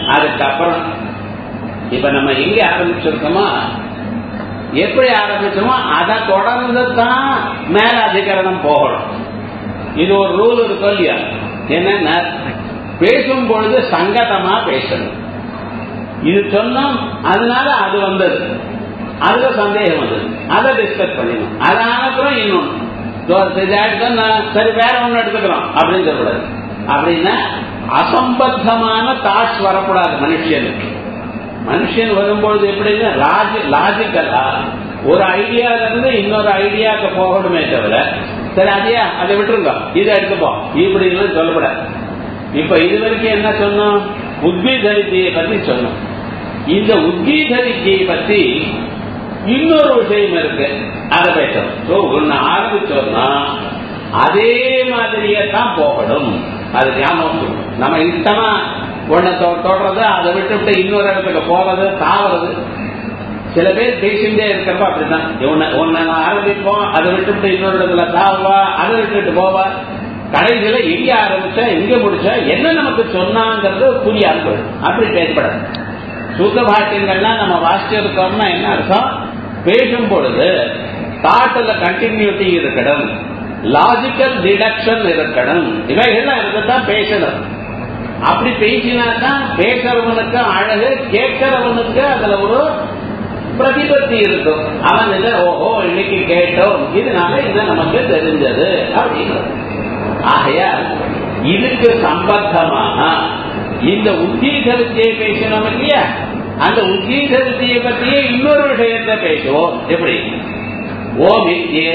அதுக்கப்புறம் இப்ப நம்ம எங்க ஆரம்பிச்சிருக்கோமோ எப்படி ஆரம்பிச்சோமோ அதை தொடர்ந்து தான் மேல அதிகரணம் போகணும் இது ஒரு ரூல் இருக்கு இல்லையா என்னன்னா பேசும் பொழுது சங்கதமா பேசணும் இது சொன்னோம் அதனால அது வந்தது அதுல சந்தேகம் வந்தது அதை டிஸ்கஸ் பண்ணிடணும் அது ஆனப்புறம் இன்னொன்னு சரி வேற ஒண்ணு எடுத்துக்கிறோம் அப்படின்னு சொல்லக்கூடாது அப்படின்னா அசம்பத்தமான தாட்ஸ் வரக்கூடாது மனுஷனுக்கு மனுஷன் வரும்பொழுது எப்படின்னா லாஜிக்கலா ஒரு ஐடியால இருந்து இன்னொரு ஐடியாவுக்கு போகணுமே தவிர சரி அதையா அதை விட்டுருங்க இதை எடுத்துப்போம் இப்படி எல்லாம் சொல்லப்படாது இப்ப இது வரைக்கும் என்ன சொன்னோம் உத்வீத வித்தியை பத்தி சொன்னோம் இந்த உத்வீத வித்தியை பத்தி இன்னொரு விஷயம் இருக்கு அதை பேசணும் ஸோ ஒன்னு ஆரம்பிச்சோம்னா அதே மாதிரியே தான் போகணும் அது ஞாபகம் நம்ம இஷ்டமா ஒன்ன தொடர்றது அதை விட்டு விட்டு இன்னொரு இடத்துக்கு போறது தாவறது சில பேர் பேசிட்டே இருக்கிறப்ப அப்படிதான் ஒன்ன ஆரம்பிப்போம் அதை விட்டுவிட்டு இன்னொரு இடத்துல தாவா அதை விட்டுட்டு போவா கடைசியில எங்க ஆரம்பிச்சா எங்க முடிச்சா என்ன நமக்கு சொன்னாங்கிறது புரியாது போயிடும் அப்படி பேசப்படாது சுத்த பாக்கியங்கள்லாம் நம்ம வாசிச்சிருக்கோம்னா என்ன அர்த்தம் பேசும் பொழுது தாட்டுல கண்டினியூட்டி இருக்கணும் லாஜிக்கல் டிடக்ஷன் இருக்கணும் இவைகள்லாம் இருக்கத்தான் பேசணும் அப்படி பேசினா தான் பேசுறவனுக்கு அழகு கேட்கிறவனுக்கு அதுல ஒரு பிரதிபத்தி இருக்கும் அவன் இதை ஓஹோ இன்னைக்கு கேட்டோம் இதனால இது நமக்கு தெரிஞ்சது அப்படிங்கிறது ஆகையால் இதுக்கு சம்பந்தமாக இந்த உத்தீக வித்தியை பேசணும் இல்லையா அந்த உத்தீக வித்தியை பத்தியே இன்னொரு விஷயத்தை பேசுவோம் எப்படி ஓம்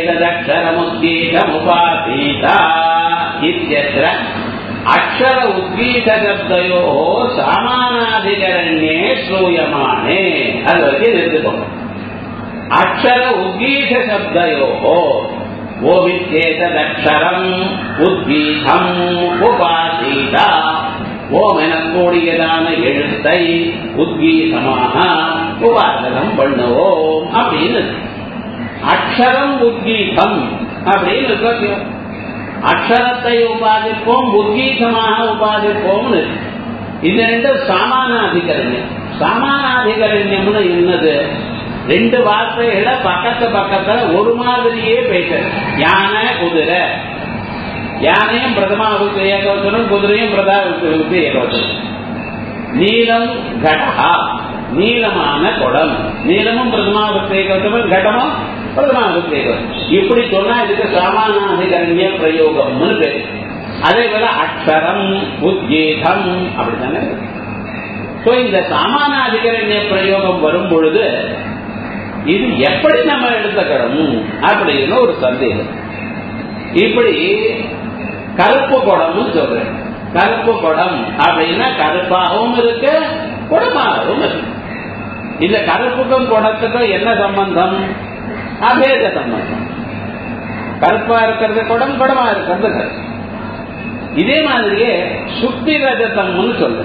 இத்தியேதரமுத்தீகமுபாதீதா இத்தியத்திர அக்ஷர உத்கீதசப்தையோ சாமானாதிகரண்யே ஸ்ரூயமானே அது வரைக்கும் நிறுத்துக்கோங்க அக்ஷர உத்கீத சப்தையோ ஓமித்தேதக்ஷரம் உத்கீதம் உபாதீதா ஓம் எனக்கூடியதான எழுத்தை உத்கீதமாக உபாசனம் பண்ணுவோம் அப்படின்னு அக்ஷரம் உத்கீதம் அப்படின்னு இருக்க அக்ஷரத்தை உபாதிப்போம் உத்கீதமாக உபாதிப்போம்னு இது ரெண்டு சாமானாதிகரண்யம் சாமானாதிகரண்யம்னு என்னது ரெண்டு வார்த்தைகளை பக்கத்து பக்கத்துல ஒரு மாதிரியே பேச யானை குதிரை யானையும் பிரதமா வகுப்பு ஏகவச்சனம் குதிரையும் பிரதா வகுப்பு ஏகவச்சனம் நீலம் கடகா நீளமான குடம் நீளமும் பிரதமா வகுப்பு ஏகவச்சனம் கடமும் பிரதமா வகுப்பு ஏகவச்சனம் இப்படி சொன்னா இதுக்கு சாமானாதிகரண்ய பிரயோகம்னு பேரு அதே போல அக்ஷரம் உத்கீதம் அப்படித்தானே சோ இந்த சாமானாதிகரண்ய பிரயோகம் வரும் பொழுது இது எப்படி நம்ம எடுத்துக்கணும் அப்படின்னு ஒரு சந்தேகம் இப்படி கருப்பு குடம்னு சொல்றேன் கருப்பு குடம் அப்படின்னா கருப்பாகவும் இருக்கு குடமாகவும் இருக்கு இந்த கருப்புக்கும் குடத்துக்கும் என்ன சம்பந்தம் அபேத சம்பந்தம் கருப்பா இருக்கிறது குடம் குடமா இருக்கிறது கருப்பு இதே மாதிரியே சுத்தி ரஜதம்னு சொல்லு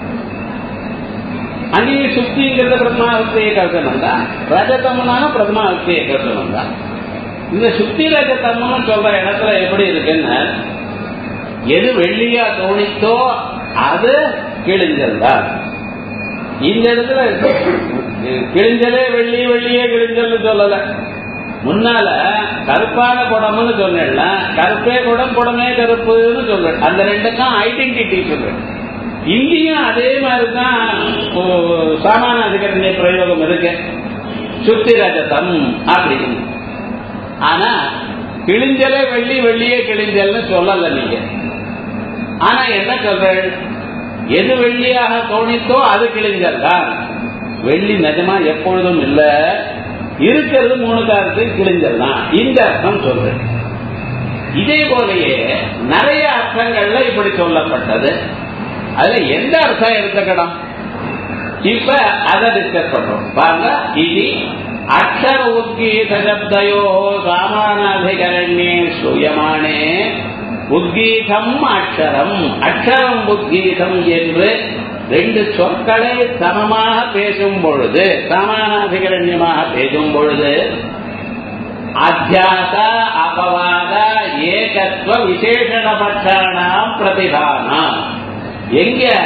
அங்கேயும் சுத்திங்கிறது பிரதமாவஸ்தையை கருத்தனம் தான் ரஜதம்னாலும் பிரதமாவஸ்தையை கருத்தனம் தான் இந்த சுத்தி ரஜதம்னு சொல்ற இடத்துல எப்படி இருக்குன்னு எது வெள்ளியா தோணித்தோ அது கிழிஞ்சல் தான் இந்த இடத்துல கிழிஞ்சலே வெள்ளி வெள்ளியே கிழிஞ்சல்னு சொல்லல முன்னால கருப்பான குடம்னு சொன்னா கருப்பே குடம் குடமே கருப்புன்னு சொல்றேன் அந்த ரெண்டுக்கும் ஐடென்டிட்டி சொல்றேன் இங்கேயும் அதே மாதிரிதான் சாமான அதிகரண்ய பிரயோகம் இருக்கு சுத்தி ரஜதம் அப்படின்னு ஆனா கிழிஞ்சலே வெள்ளி வெள்ளியே கிழிஞ்சல்னு சொல்லல நீங்க ஆனா என்ன சொல்றேன் எது வெள்ளியாக தோணித்தோ அது கிழிஞ்சல் தான் வெள்ளி நிஜமா எப்பொழுதும் இல்ல இருக்கிறது மூணு காலத்து கிழிஞ்சல் தான் இந்த அர்த்தம் சொல்றேன் இதே போலயே நிறைய அர்த்தங்கள்ல இப்படி சொல்லப்பட்டது அதுல எந்த அர்த்தம் எடுத்துக்கணும் இப்ப அதை டிஸ்கஸ் பண்றோம் பாருங்க இது அக்ஷர உத்கீத சப்தையோ சாமானாதிகரண்யே சூயமானே உத்கீதம் அக்ஷரம் அக்ஷரம் உத்கீதம் என்று ரெண்டு சொற்களை சமமாக பேசும் பொழுது சமானாதிகரண்யமாக பேசும் பொழுது அத்தியாச அபவாத ஏகத்துவ விசேஷணபட்சானாம் பிரதிதானம் எங்க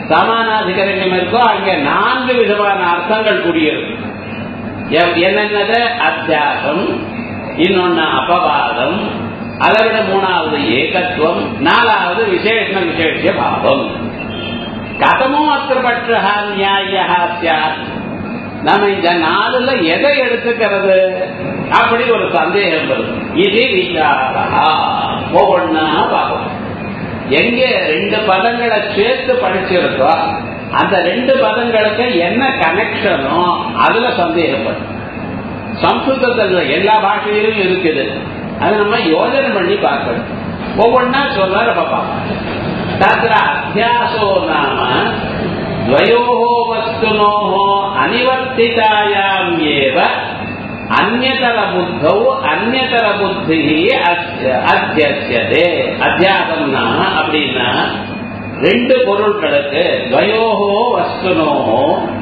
சமானாதிகரண்யம் இருக்கோ அங்கே நான்கு விதமான அர்த்தங்கள் கூடியிருக்கு எ- என்னென்னது அத்தியாசம் இன்னொன்னு அபவாதம் அதை விட மூணாவது ஏகத்துவம் நாலாவது விசேஷ விசேஷ பாவம் கதமோ அத்திரபட்சா நியாயா சாத் நம்ம இந்த நாலுல எதை எடுத்துக்கிறது அப்படி ஒரு சந்தேகம் வருது இது விசாரா ஒவ்வொன்னா பார்க்கணும் எங்க ரெண்டு பதங்களை சேர்த்து படிச்சிருக்கோ அந்த ரெண்டு பதங்களுக்கு என்ன கனெக்ஷனோ அதுல சந்தேகப்படும் சம்ஸ்கிருதத்துல எல்லா பாஷையிலும் இருக்குது அதை நம்ம யோஜனை பண்ணி பார்க்கணும் ஒவ்வொன்னா சொல்ல நம்ம பார்க்கணும் தத்திர அத்தியாசோ நாம द्वयोः वस्तुनोः अनिवर्तितायाम् एव अन्यतरबुद्धौ अन्यतरबुद्धिः अस्य- अध्यस्यते அத்தியாசம் நாம அப்படின்னா ரெண்டு பொருட்களுக்கு துவயோகோ வஸ்துனோகோ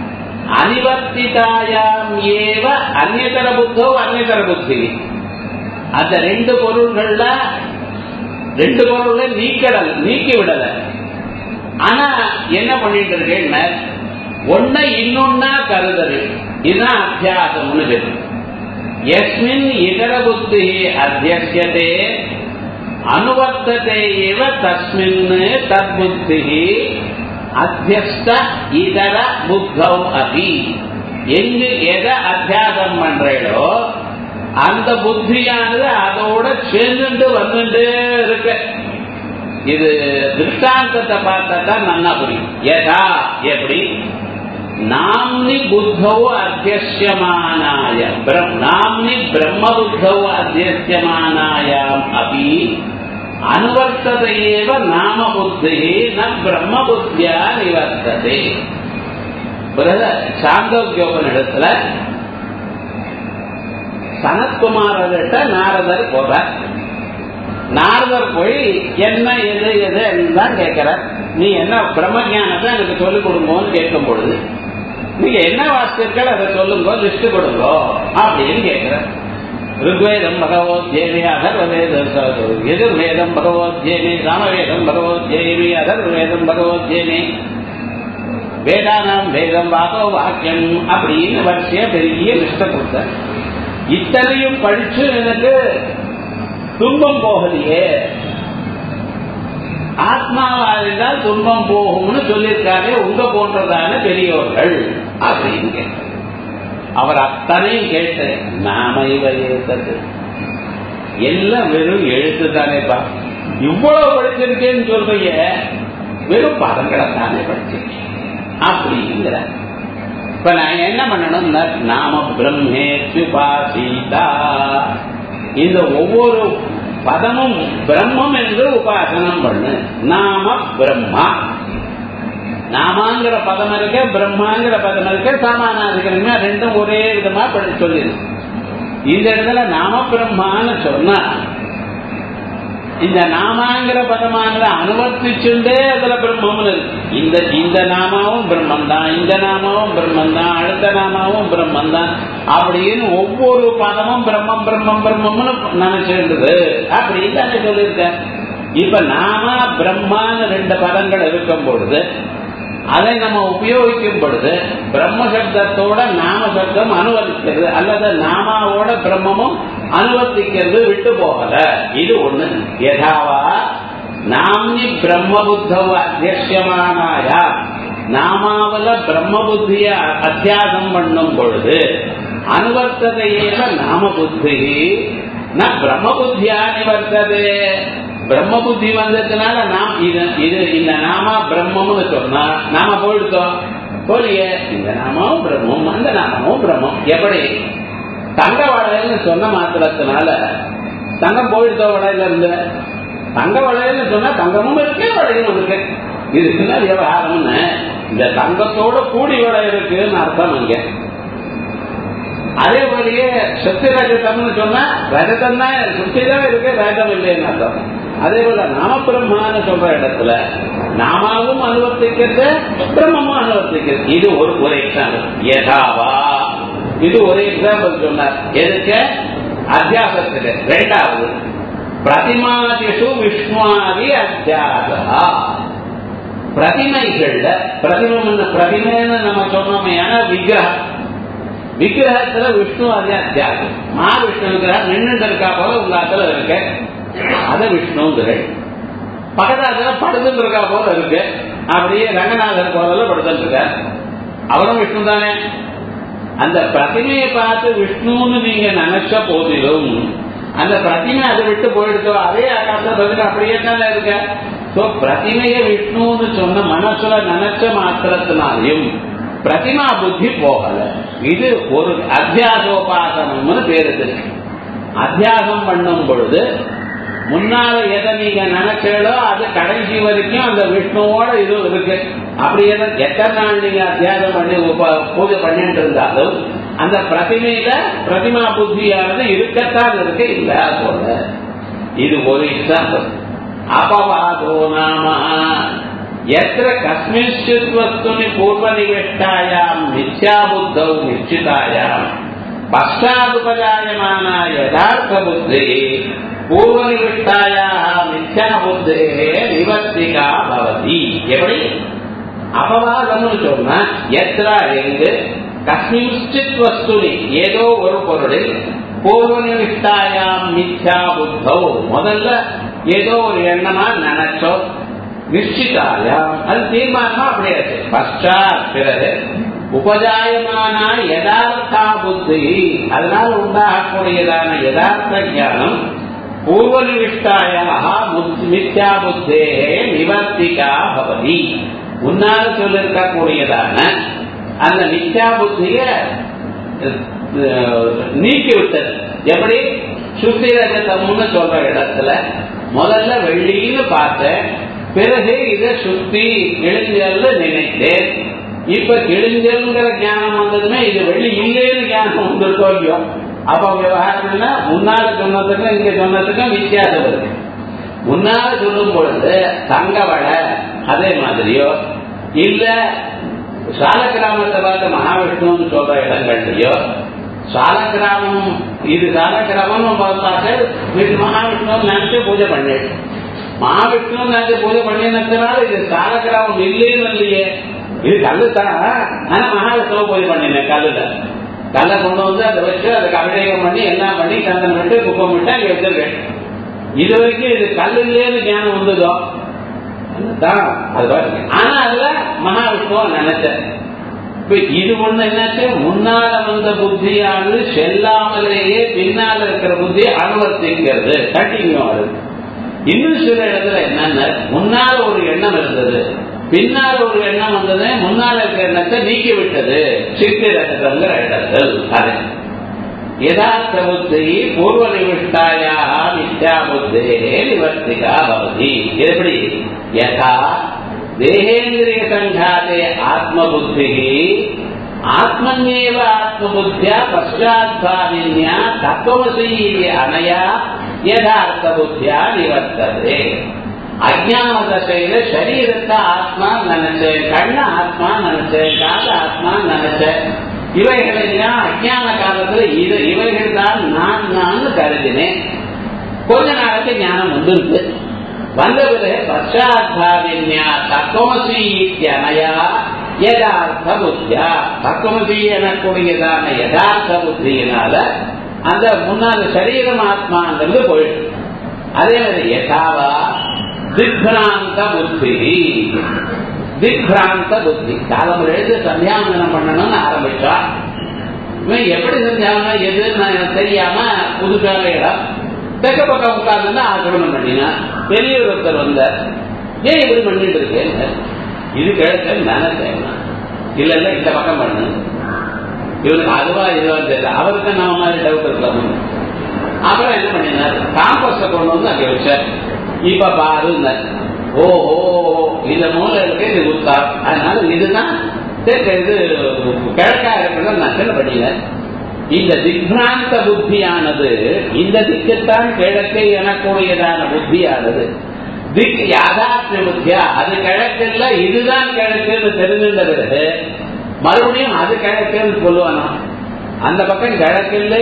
அனிவர்த்திதாயாம் ஏவ அந்நியதர புத்தோ அந்நியதர புத்தி அந்த ரெண்டு பொருள்கள்ல ரெண்டு பொருள்ல நீக்கடல் நீக்கி விடல ஆனா என்ன பண்ணிட்டு இருக்கேன் ஒன்ன இன்னொன்னா கருதல் இதுதான் அத்தியாசம்னு பேரு எஸ்மின் இதர புத்தி அத்தியசியதே அனுவர்த்ததே இவ தஸ்மின் தத்புத்தி அத்தியஸ்த இதர புத்தௌ அபி எங்கு எதை அத்தியாசம் பண்றீங்களோ அந்த புத்தியானது அதோட சேர்ந்துட்டு வந்துட்டு இருக்கு இது திருஷ்டாந்தத்தை பார்த்தா தான் நல்லா புரியும் யதா எப்படி நாம்னி புத்தௌ அத்தியசியமானாய பிரம்- நாம்னி பிரம்ம புத்தௌ அத்தியசியமானாயாம் அபி அனுவர்த்தத ஏவ நாம புத்தி ந பிரம்ம புத்தியா நிவர்த்ததே சாந்தோக்கியோபனிடத்துல சனத்குமாரர்கிட்ட நாரதர் போறார் நாரதர் போய் என்ன எது எது தான் கேட்கிறார் நீ என்ன பிரம்ம ஞானத்தை எனக்கு சொல்லிக் கொடுங்கன்னு கேட்கும் பொழுது நீங்க என்ன வாசிச்சிருக்கள் அதை சொல்லுங்க லிஸ்ட் கொடுங்க அப்படின்னு கேட்கிறார் ருக்வேதம் பகவோத்யேமி அதர்வவேதம் எதிர்வேதம் பகவோத்யேமி சாமவேதம் பகவோத்யேமி அதர்வேதம் பகவோத்யேமி வேதானாம் வேதம் வாகோ வாக்கியம் அப்படின்னு வரிசையா பெரிய லிஸ்ட கொடுத்தார் இத்தனையும் படிச்சு எனக்கு துன்பம் போகலையே ஆத்மாவா இருந்தால் துன்பம் போகும்னு சொல்லியிருக்காரு உங்க போன்றதான பெரியோர்கள் அப்படின்னு கேட்டார். அவர் அத்தனையும் கேட்டு நாம இவ ஏத்தது எல்லாம் வெறும் எழுத்து தானேப்பா இவ்வளவு படிச்சிருக்கேன்னு சொல்றீங்க வெறும் பதங்களை தானே படிச்சிருக்கேன் அப்படிங்கிற இப்ப நான் என்ன பண்ணணும்னா நாம பிரம்மே சுபாசீதா இந்த ஒவ்வொரு பதமும் பிரம்மம் என்று உபாசனம் பண்ணு நாம பிரம்மா நாமாங்கிற பதம் இருக்க பிரம்மாங்கிற பதம் இருக்க சாமானாதிகரமே ரெண்டும் ஒரே விதமா படி சொல்லிடு இந்த இடத்துல நாம பிரம்மான்னு சொன்னா இந்த நாமாங்கிற பதமானதை அனுவர்த்திச்சுட்டே அதுல பிரம்மம்னு இருக்கு இந்த இந்த நாமாவும் பிரம்மன் தான் இந்த நாமாவும் பிரம்மன் தான் அடுத்த நாமாவும் பிரம்மன் தான் அப்படின்னு ஒவ்வொரு பதமும் பிரம்மம் பிரம்மம் பிரம்மம்னு நினைச்சிருந்தது அப்படின்னு தானே சொல்லியிருக்கேன் இப்ப நாம பிரம்மான்னு ரெண்டு பதங்கள் இருக்கும் பொழுது அதை நம்ம உபயோகிக்கும் பொழுது பிரம்ம சப்தத்தோட நாம சப்தம் அனுவர்த்திக்கிறது அல்லது நாமாவோட பிரம்மமும் அனுவர்த்திக்கிறது விட்டு போகல இது ஒண்ணு யதாவா நாம்னி பிரம்ம புத்தவ அத்தியசியமானாயா நாமாவல பிரம்ம புத்திய அத்தியாசம் பண்ணும் பொழுது அனுவர்த்ததையேவ நாம புத்தி ந பிரம்ம புத்தியா நிவர்த்ததே பிரம்ம புத்தி வந்ததுனால நாம் இது இது இந்த நாமா பிரம்மம்னு சொன்னா நாம போயிடுத்தோம் போலியே இந்த நாமாவும் பிரம்மம் அந்த நாமாவும் பிரம்மம் எப்படி தங்க வளையல்னு சொன்ன மாத்திரத்தினால தங்கம் போயிடுத்தோ வளையல இருந்து தங்க வளையல்னு சொன்னா தங்கமும் இருக்கு வளையும் இருக்கு இதுக்குன்னா விவகாரம்னு இந்த தங்கத்தோட கூடி வளைய இருக்குன்னு அர்த்தம் இங்க அதே போலயே சுத்தி ரஜதம்னு சொன்னா ரஜதம் தான் சுத்தி தான் இருக்கு ரஜதம் இல்லைன்னு அர்த்தம் அதே போல நாம பிரம்மான்னு சொல்ற இடத்துல நாமாவும் அனுவர்த்திக்கிறது பிரம்மமும் அனுவர்த்திக்கிறது இது ஒரு ஒரு எக்ஸாம்பிள் யதாவா இது ஒரு எக்ஸாம்பிள் சொன்னார் எதுக்கு அத்தியாசத்துக்கு ரெண்டாவது பிரதிமாதிஷு விஷ்ணுவாதி அத்தியாசா பிரதிமைகள்ல பிரதிமம் பிரதிமைன்னு நம்ம சொன்னோமே ஏன்னா விக்கிரகம் விக்கிரகத்துல விஷ்ணு அதே அத்தியாசம் மகாவிஷ்ணு விக்கிரகம் நின்றுட்டு இருக்கா போல உங்க ஆத்துல இருக்கு அது விஷ்ணுங்கிற பக்கத்தாத்துல படுத்துட்டு இருக்கா போல இருக்கு அப்படியே ரங்கநாதர் போல படுத்துட்டு இருக்க அவரும் விஷ்ணு தானே அந்த பிரதிமையை பார்த்து விஷ்ணுன்னு நீங்க நினைச்ச போதிலும் அந்த பிரதிமை அதை விட்டு போயிடுச்சோ அதே ஆகாசத்துக்கு அப்படியே தானே இருக்க சோ பிரதிமையை விஷ்ணுன்னு சொன்ன மனசுல நினைச்ச மாத்திரத்தினாலையும் பிரதிமா புத்தி போகல இது ஒரு அத்தியாசோபாசனம்னு பேருது அத்தியாசம் பண்ணும் பொழுது முன்னால எதை நீங்க நினைச்சீங்களோ அது கடைசி வரைக்கும் அந்த விஷ்ணுவோட இது இருக்கு அப்படி எதை- எத்தனை நாள் நீங்க அத்தியாசம் பண்ணி உப- பூஜை பண்ணிட்டு இருந்தாலும் அந்த பிரதிமையில பிரதிமா புத்தியானது இருக்கத்தான் இருக்கு இல்ல போல இது ஒரு எக்ஸாம்பிள் அபவாதோ நாம எத்திர கஸ்மின்ச்சித் வஸ்துனி பூர்வநிவிஷ்டாயாம் மித்யா புத்தௌ நிச்சிதாயாம் பశ్చాదుపజాయమాన యథార్థ బుద్ధి పూర్వనివిష్టాయా మిథ్యా బుద్ధే నివర్తికా భవతి எப்படி அபவாதம்னு சொன்னா எத்ரா எங்கு கஸ்மின்ச்சித் வஸ்துனி ஏதோ ஒரு பொருளில் பூர்வநிவிஷ்டாயாம் மித்யா புத்தௌ முதல்ல ஏதோ ஒரு எண்ணமா நினைச்சோம் நிச்சிதாயாம் அது தீர்மானமா அப்படியே ஆச்சு பశ్చాத் பிறகு உபஜாயமான யதார்த்தா புத்தி அதனால் உண்டாகக்கூடியதான யதார்த்த ஞானம் பூர்வநிவிஷ்டாயாக மித்யா புத்தே நிவர்த்திகா பவதி முன்னால் சொல்லிருக்கக்கூடியதான அந்த மித்யா புத்திய அஹ், நீக்கி விட்டது எப்படி சுத்தி ரஜதம்னு சொல்ற இடத்துல முதல்ல வெள்ளின்னு பார்த்தேன் பிறகு இதை சுத்தி கிழிஞ்சல்னு நினைத்தேன் இப்ப கிழிஞ்சல்ங்கிற ஞானம் வந்ததுமே இது வெள்ளி இல்லைன்னு ஞானம் வந்துருக்கோ இல்லையோ அப்ப விவகாரம்னா முன்னால சொன்னதுக்கும் இங்க சொன்னதுக்கும் வித்தியாசம் இருக்கு முன்னால சொல்லும் பொழுது தங்க வடை அதே மாதிரியோ இல்ல சாலக்கிராமத்தை பார்த்து மகாவிஷ்ணுன்னு சொல்ற இடங்கள்லயோ சாலக்கிராமம் இது சாலக்கிராமம் பார்த்தாக்க இது மகாவிஷ்ணு நினைச்சு பூஜை பண்ணு மகாவிஷ்ணு நினைச்சு பூஜை பண்ணினதுனால இது சாலக்கிராமம் இல்லைன்னு இல்லையே இது கல்லு தான் ஆனா மகாவிஷ்ணுவை பூஜை பண்ணினேன் கல்லுல கல்லை கொண்டு வந்து அதை வச்சு அதுக்கு அபிஷேகம் பண்ணி எல்லாம் பண்ணி சந்தனம் விட்டு குப்பம் விட்டு அங்கே வச்சிருக்கேன் இது வரைக்கும் இது கல் இல்லைன்னு ஞானம் வந்ததோ அதுதான் அது பாருங்க ஆனா அதுல மகாவிஷ்ணுவ நினைச்சேன் இப்ப இது ஒண்ணு என்னாச்சு முன்னால வந்த புத்தியானது செல்லாமலேயே பின்னால இருக்கிற புத்தியை அனுவர்த்திக்கிறது கண்டினியூ ஆகுது இன்னும் சில இடத்துல என்னன்னா முன்னால ஒரு எண்ணம் இருந்தது பின்னால் ஒரு எண்ணம் வந்தது முன்னால இருக்கிற எண்ணத்தை நீக்கி விட்டது சித்திரங்கிற இடத்தில் அது யதார்த்த புத்தி பூர்வ நிவிஷ்டாயா மித்யா புத்தே நிவர்த்திகா பவதி எப்படி யதா தேகேந்திரிய சங்காதே ஆத்ம புத்தி ஆத்மன்யேவ ஆத்மபுத்தியா பశ్చాத்பாவின்யா தத்துவசி அனயா யதார்த்த புத்தியா நிவர்த்ததே அஜான தசையில சரீரத்தை ஆத்மா நினைச்சேன் கண்ண ஆத்மா நினைச்சேன் கால ஆத்மா நினைச்சேன் இவைகளை எல்லாம் அஜான காலத்துல இது இவைகள் தான் நான் நான் கருதினேன் கொஞ்ச நாளைக்கு ஞானம் வந்துருக்கு வந்த பிறகு பశ్చాத்பாவின்யா தத்துவசி அனயா யதார்த்த புத்தியா தத்துவசி எனக்கூடியதான யதார்த்த புத்தியினால அந்த முன்னால சரீரம் ஆத்மாங்கிறது போயிடுது அதே மாதிரி யதாவா திக்ராந்த புத்தி திக்ராந்த புத்தி காலம் எழுந்து சந்தியாவந்தனம் பண்ணணும்னு ஆரம்பிச்சா இவன் எப்படி சந்தியாவனம் எதுன்னு எனக்கு தெரியாம புதுசான இடம் தெற்க பக்கம் உட்கார்ந்து ஆக்கிரமணம் பண்ணினா பெரியவர் ஒருத்தர் வந்தார் ஏன் இப்படி பண்ணிட்டு இருக்கேன் இது கிழக்க நினைச்சேன் இல்ல இல்ல இந்த பக்கம் பண்ணு இவனுக்கு அதுவா இதுவா தெரியல அவருக்கு நம்ம மாதிரி டவுட் இருக்கலாம் அப்புறம் என்ன பண்ணினார் காம்பஸ்ட கொண்டு வந்து அங்க வச்சார் இப்ப பாரு ஓஹோ இந்த மூலை இருக்கு இது உத்தா அதனால இதுதான் தெற்கு இது கிழக்கா இருக்கிறத நான் என்ன பண்ணினேன் இந்த திக்ராந்த புத்தியானது இந்த திக்குத்தான் கிழக்கு எனக்கூடியதான புத்தியானது திக் யாதார்த்த புத்தியா அது கிழக்குல இதுதான் கிழக்குன்னு தெரிஞ்சிருந்த பிறகு மறுபடியும் அது கிழக்குன்னு சொல்லுவானா அந்த பக்கம் கிழக்கில்லை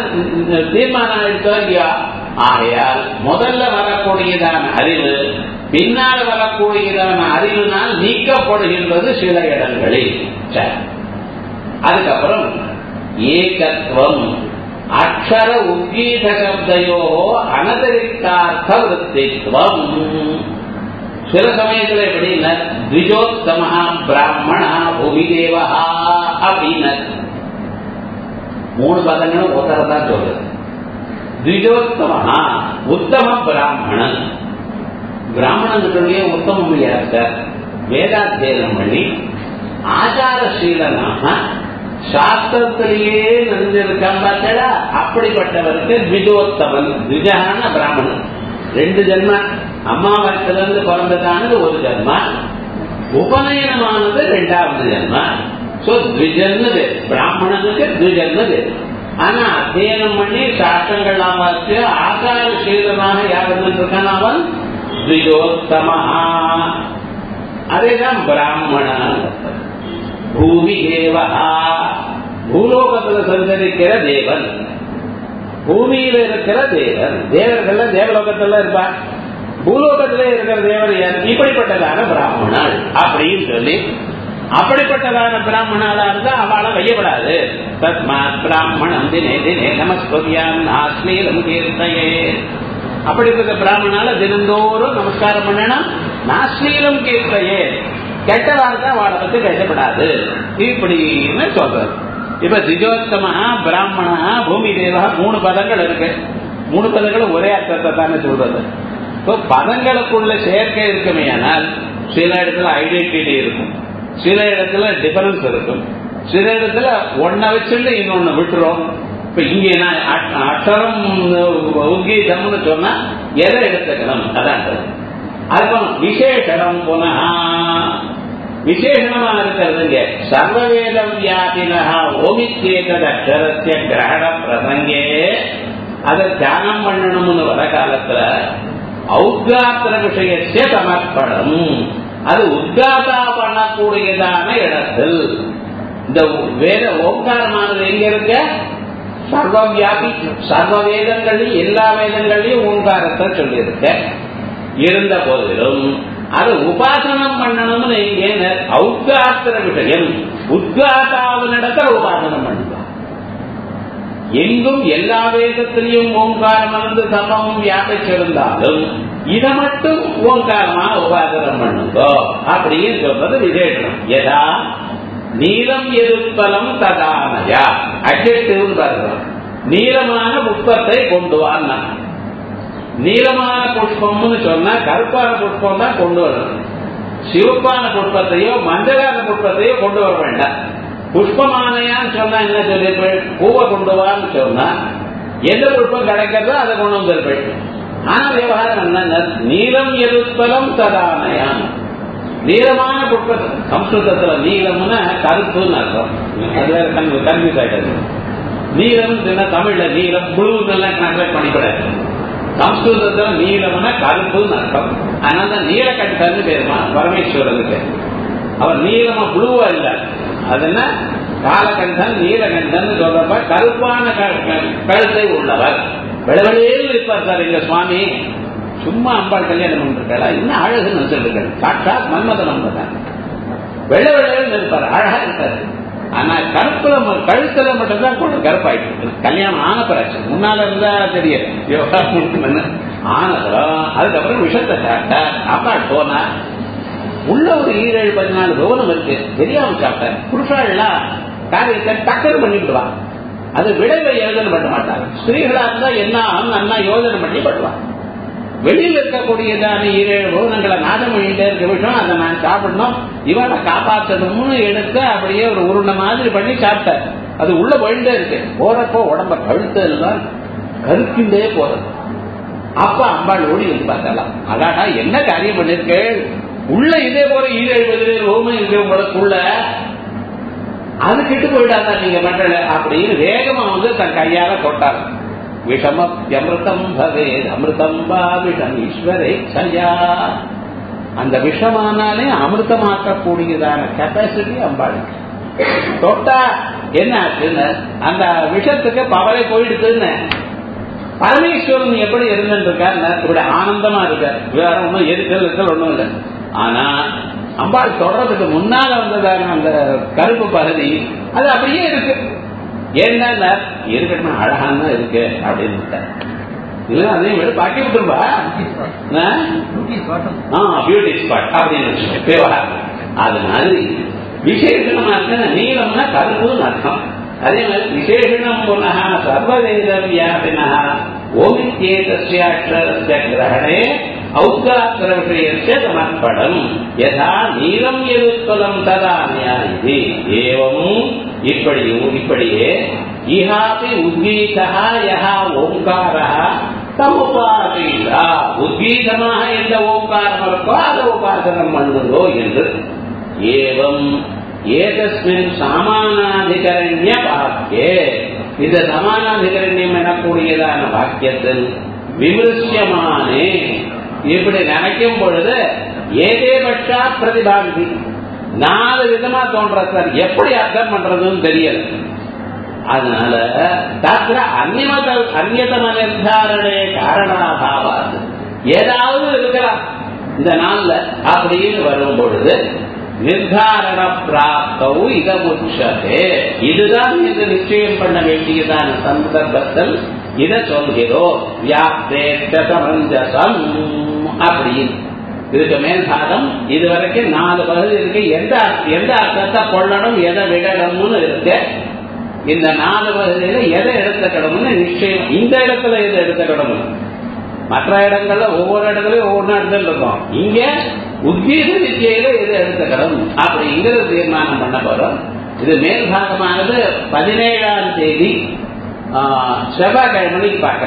நிச்சயமாக தீர்மானம் எடுத்தோ இல்லையா ஆகையால் முதல்ல வரக்கூடியதான அறிவு பின்னால் வரக்கூடியதான அறிவினால் நீக்கப்படுகின்றது சில இடங்களில் சரி. அதுக்கப்புறம் ஏகத்துவம் அக்ஷர உத்கீத சப்தையோ அனதிரிக்தார்த்த விற்பித்துவம் சில சமயத்துல எப்படின்னா திஜோத்தமஹா பிராமணா புவிதேவா அப்படின்னு மூணு பதங்களும் ஒருத்தரதான் சொல்றது திஜோத்தமஹா உத்தம பிராமணன் பிராமணனுடைய உத்தமம் யார் சார் வேதாத்தியனம் பண்ணி ஆச்சாரசீலனாக சாஸ்திரத்திலேயே நன்றிருக்கான் பார்த்தா அப்படிப்பட்டவருக்கு திஜோத்தமன் திஜான பிராமணன் ரெண்டு ஜென்ம அம்மா வயசுலேருந்து பிறந்ததானது ஒரு ஜென்மா உபநயனமானது ரெண்டாவது ஜென்மா சோ த்விஜன்னு பேர் பிராமணனுக்கு த்விஜன்னு பேர் ஆனா அத்தியனம் பண்ணி சாஸ்திரங்கள்லாம் வாசிச்சு ஆச்சாரசீலனாக யார் இருக்கான் அவன் த்விஜோத்தமஹா அதேதான் பிராமணன் பூமி தேவஹா பூலோகத்துல சஞ்சரிக்கிற தேவன் பூமியில இருக்கிற தேவன் தேவர்கள் தேவலோகத்துல இருப்பார் பூலோகத்துல இருக்கிற தேவன் யார் இப்படிப்பட்டதான பிராமணாள் அப்படின்னு சொல்லி அப்படிப்பட்டதான பிராமணாளா இருந்தா அவளை வையப்படாது தஸ்மாத் பிராமணம் தினே தினே நமஸ்கொரியான் ஆஸ்மீலம் கீர்த்தையே அப்படிப்பட்ட பிராமணால தினந்தோறும் நமஸ்காரம் பண்ணணும் நாஸ்மீலம் கீர்த்தையே கெட்ட வார்த்தை அவளை பத்தி பேசப்படாது இப்படின்னு சொல்றது இப்ப திஜோத்தமா பிராமணா பூமி தேவா மூணு பதங்கள் இருக்கு மூணு பதங்களும் ஒரே அர்த்தத்தை தானே சொல்றது இப்போ பதங்களுக்குள்ள சேர்க்கை இருக்குமே ஆனால் சில இடத்துல ஐடென்டிட்டி இருக்கும் சில இடத்துல டிஃபரன்ஸ் இருக்கும் சில இடத்துல ஒன்ன வச்சுட்டு இன்னொன்னு விட்டுரும் இப்ப இங்க நான் அ- அட்டரம் உங்கீதம்னு சொன்னா எதை எடுத்துக்கணும் அதான் அதுவும் விசேஷனம் புனः விசேஷணமா இருக்கிறதுங்க சர்வவேத வியாபினா ஓமித்தேதத் அக்ஷரஸ்ய கிரகண பிரசங்கே அதை தியானம் பண்ணணும்னு வர காலத்துல ஔத்காத்திர விஷயத்திய சமர்ப்பணம் அது உத்காதா பண்ணக்கூடியதான இடத்தில் இந்த வேத ஓங்காரமானது எங்க இருக்க சர்வ வியாபி சர்வ வேதங்களையும் எல்லா வேதங்களையும் ஓங்காரத்தை சொல்லியிருக்க இருந்த போதிலும் அது உபாசனம் பண்ணணும்னு எங்க ஔத்காத்திர விஷயம் உத்காதாவினிடத்தில் உபாசனம் பண்ணுவார் எங்கும் எல்லா வேதத்திலையும் ஓங்காரம் வந்து சமம் வியாபிச்சிருந்தாலும் இதை மட்டும் ஓங்காரமா உபாசனம் பண்ணுங்கோ அப்படின்னு சொல்றது விசேஷம் எதா நீலம் எதிர்ப்பலம் ததானயா அட்ஜெக்டிவ் பார்க்கிறோம் நீளமான புஷ்பத்தை கொண்டு வாங்க நீளமான புஷ்பம்னு சொன்னா கருப்பான புஷ்பம் தான் கொண்டு வரணும் சிவப்பான புஷ்பத்தையோ மஞ்சளான புஷ்பத்தையோ கொண்டு வர வேண்டாம் புஷ்பமானையான்னு சொன்னா என்ன சொல்லியிருப்பேன் பூவை கொண்டு வான்னு சொன்னா எந்த புஷ்பம் கிடைக்கிறதோ அதை கொண்டு வந்திருப்பேன் ஆனா விவகாரம் என்ன நீலம் எருத்தலம் ததானயான் நீளமான புஷ்பம் சம்ஸ்கிருதத்துல நீளம்னா கருப்புன்னு அர்த்தம் அது வேற கன்வி கன்வியூஸ் ஆயிட்டது நீளம் சொன்னா தமிழ்ல நீளம் ப்ளூன்னு எல்லாம் டிரான்ஸ்லேட் பண்ணிக்கூடாது சம்ஸ்கிருதத்துல நீளம்னா கருப்புன்னு அர்த்தம் அதனால தான் நீலகண்டன்னு பேருமா பரமேஸ்வரனுக்கு அவர் நீளமா ப்ளூவா இல்ல அது என்ன காலகண்டன் நீலகண்டன் சொல்றப்ப கருப்பான க- க- கழுத்தை உள்ளவர் விளவெளியில் இருப்பார் சார் எங்க சுவாமி சும்மா அம்பாள் கல்யாணம் பண்ணிருக்காளா இன்னும் அழகுன்னு சொல்லுங்கள் சாட்சாத் மன்மத நம்பதான் வெள்ளை வெள்ளையில் இருப்பார் அழகா இருப்பாரு ஆனா கருப்புல ம- கழுத்துல மட்டும்தான் கூட கருப்பாயிட்டு கல்யாணம் ஆன பிறகு முன்னால இருந்தா தெரியாது யோகா முடிக்கணும்னு ஆனதும் அதுக்கப்புறம் விஷத்தை சாப்பிட்ட அம்பாள் போனா உள்ள ஒரு ஈரேழு பதினாலு கவனம் இருக்கு தெரியாம சாப்பிட்டேன் புருஷாள்லாம் காரியத்தை டக்கர் பண்ணிவிடுவான் அது விளைவை யோஜனை பண்ண மாட்டாங்க ஸ்திரீகளா இருந்தா என்ன ஆகும் அண்ணா யோஜனை பண்ணி பண்ணுவான் வெளியில் இருக்கக்கூடியதான ஈரேழு பகுனங்களை நாதம் பண்ணிட்டே இருக்க விஷயம் அதை நான் சாப்பிடணும் இவனை காப்பாற்றணும்னு எடுத்து அப்படியே ஒரு உருண்டை மாதிரி பண்ணி சாப்பிட்டேன் அது உள்ள போயிட்டே இருக்கு போறப்போ உடம்ப கழுத்து எல்லாம் கருக்கின்றே போறது அப்ப அம்பாள் ஓடி வந்து பார்க்கலாம் அடாடா என்ன காரியம் பண்ணிருக்கேள் உள்ள இதே போல ஈரேழு பதினேழு ஹோமம் இருக்கு உங்களுக்குள்ள அது கெட்டு போயிடாதா நீங்க மண்டல அப்படின்னு வேகமா வந்து தன் கையால தொட்டாங்க விஷம அமிர்தம் பவேத் அமிர்தம் வா விஷம் ஈஸ்வரை சயா அந்த விஷமானாலே அமிர்தமாக்கக்கூடியதான கெப்பாசிட்டி அம்பாளுக்கு தொட்டா என்ன ஆச்சுன்னு அந்த விஷத்துக்கு பவரை போயிடுதுன்னு பரமேஸ்வரன் எப்படி இருந்துட்டு இருக்கார் இப்படி ஆனந்தமா இருக்கார் வேற ஒன்றும் எரிக்கல் இருக்கல் ஒன்றும் இல்லை ஆனா அம்பாள் தொடறதுக்கு முன்னால வந்ததான அந்த கருப்பு பகுதி அது அப்படியே இருக்கு ஏன்னா இருக்கட்டும் அழகான தான் இருக்கு அப்படின்னு இல்ல அதையும் விட பாக்கி விட்டுருவா பியூட்டி ஸ்பாட் அப்படின்னு வச்சுக்கோ விவகாரம் அது மாதிரி விசேஷமா இருக்க நீளம்னா கருப்புன்னு அர்த்தம் அதே மாதிரி விசேஷணம் புனः சர்வவேத வியாபினா ஓமித்யேதஸ்யாட்சரஸ்ய கிரகணே ஔகாத்திர விஷயஸ்ய சமர்ப்பணம் யதா நீலம் எதுத்பலம் ததாமியா இது ஏவம் இப்படியும் இப்படியே இஹாபி உத்கீதா யஹா ஓங்காரா தமுபாசீதா உத்கீதமாக எந்த ஓங்காரம் இருக்கோ அதை உபாசனம் பண்ணுதோ என்று ஏவம் ஏதஸ்மின் சாமானாதிகரண்ய வாக்கியே இந்த சமானாதிகரண்யம் எனக்கூடியதான வாக்கியத்தில் விமர்சியமானே இப்படி நினைக்கும் பொழுது ஏதே பட்சா பிரதிபாந்தி நாலு விதமா தோன்ற சார் எப்படி அர்த்தம் பண்றதுன்னு தெரியல அதனால தத்திர அந்நியமத அந்நியதம நிர்தாரணே காரணாபாவாது ஏதாவது இருக்கலாம் இந்த நாள்ல அப்படின்னு வரும் பொழுது நிர்தாரண பிராப்தவு இதமுச்சதே இதுதான் இது நிச்சயம் பண்ண வேண்டியதான சந்தர்ப்பத்தில் இதை சொல்கிறோம் வியாப்தேட்ட சமஞ்சசம் அப்படின்னு இதுக்கு மேல் பாகம் இதுவரைக்கும் நாலு பகுதி இருக்கு எந்த எந்த அர்த்தத்தை கொள்ளணும் எதை விடணும்னு இருக்கு இந்த நாலு பகுதியில எதை எடுத்துக்கணும்னு நிச்சயம் இந்த இடத்துல எதை எடுத்துக்கணும் மற்ற இடங்கள்ல ஒவ்வொரு இடத்துலயும் ஒவ்வொரு இடத்துல இருக்கும் இங்க உத்கீத வித்தியில எது எடுத்துக்கணும் அப்படிங்கிறது தீர்மானம் பண்ண போறோம் இது மேல் பாகமானது பதினேழாம் தேதி செவ்வாய்க்கிழமைக்கு பார்க்க